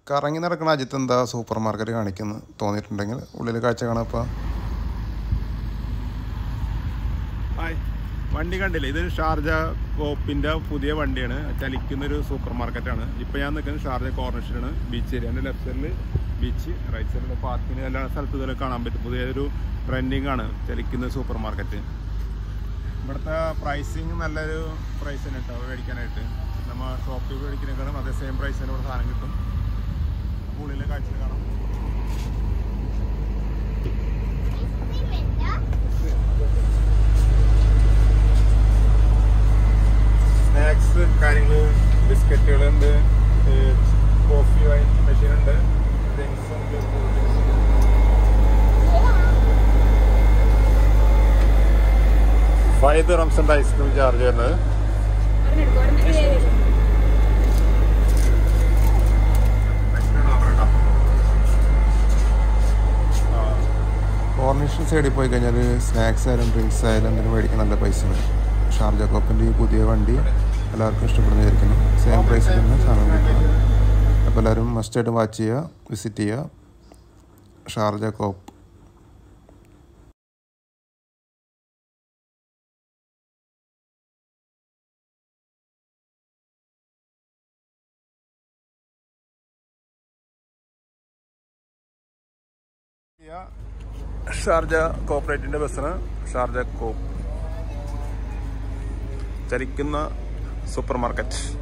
കറങ്ങി നടക്കുന്ന അജിത്ത് എന്താ സൂപ്പർ മാർക്കറ്റ് കാണിക്കുന്നു തോന്നിയിട്ടുണ്ടെങ്കിൽ ഉള്ളിൽ കാഴ്ച കാണാം ഇപ്പോൾ ഹായ് വണ്ടി കണ്ടില്ലേ ഇത് ഷാർജ കോപ്പിന്റെ പുതിയ വണ്ടിയാണ് ചലിക്കുന്ന ഒരു സൂപ്പർ മാർക്കറ്റാണ് ഇപ്പൊ ഞാൻ നിൽക്കുന്നത് ഷാർജ കോർണേഷനാണ് ബീച്ച് ഏരിയ എൻ്റെ ലെഫ്റ്റ് സൈഡിൽ ബീച്ച് റൈറ്റ് സൈഡിൽ പാർക്കിന് എല്ലാ സ്ഥലത്തും ഇതുവരെ കാണാൻ പറ്റും പുതിയൊരു ട്രെൻഡിങ് ആണ് ചലിക്കുന്ന സൂപ്പർ മാർക്കറ്റ് ഇവിടുത്തെ പ്രൈസിങ് നല്ലൊരു പ്രൈസ് തന്നെ കേട്ടോ മേടിക്കാനായിട്ട് നമ്മൾ ഷോപ്പിൽ മേടിക്കുന്നതിനേക്കാളും അതേ സെയിം പ്രൈസിന് ഇവിടെ സാധനം കിട്ടും അപ്പോൾ ഉള്ളിലെ കാഴ്ച കാണാം സ്നാക്സ് കാര്യങ്ങൾ ബിസ്ക്കറ്റുകളുണ്ട് കോഫി വൈൻ മെഷീൻ ഉണ്ട് ഡ്രിങ്ക്സ് ഉണ്ട് കൂൾ ഡ്രിങ്ക്സ് ഉണ്ട് ഫൈവ് ദിറംസിന്റെ ഐസ്ക്രീം ചാർജ് വരുന്നത് കോർണിഷൻ സൈഡിൽ പോയി കഴിഞ്ഞാൽ സ്നാക്സ് ആയാലും ഡ്രിങ്ക്സ് ആയാലും എന്തെങ്കിലും മേടിക്കാൻ നല്ല പൈസ വരും ഷാർജ കോപ്പിൻ്റെ ഈ പുതിയ വണ്ടി എല്ലാവർക്കും ഇഷ്ടപ്പെടുന്ന വിചാരിക്കുന്നു സെയിം പ്രൈസിൽ തന്നെ സാധനം കിട്ടും അപ്പോൾ എല്ലാവരും മസ്റ്റായിട്ട് വാച്ച് ചെയ്യുക വിസിറ്റ് ചെയ്യുക ഷാർജ കോപ്പ് ഷാർജ കോപ്പറേറ്റിന്റെ ബസ്സാണ് ഷാർജ കോപ്പ് ചലിക്കുന്ന സൂപ്പർ മാർക്കറ്റ്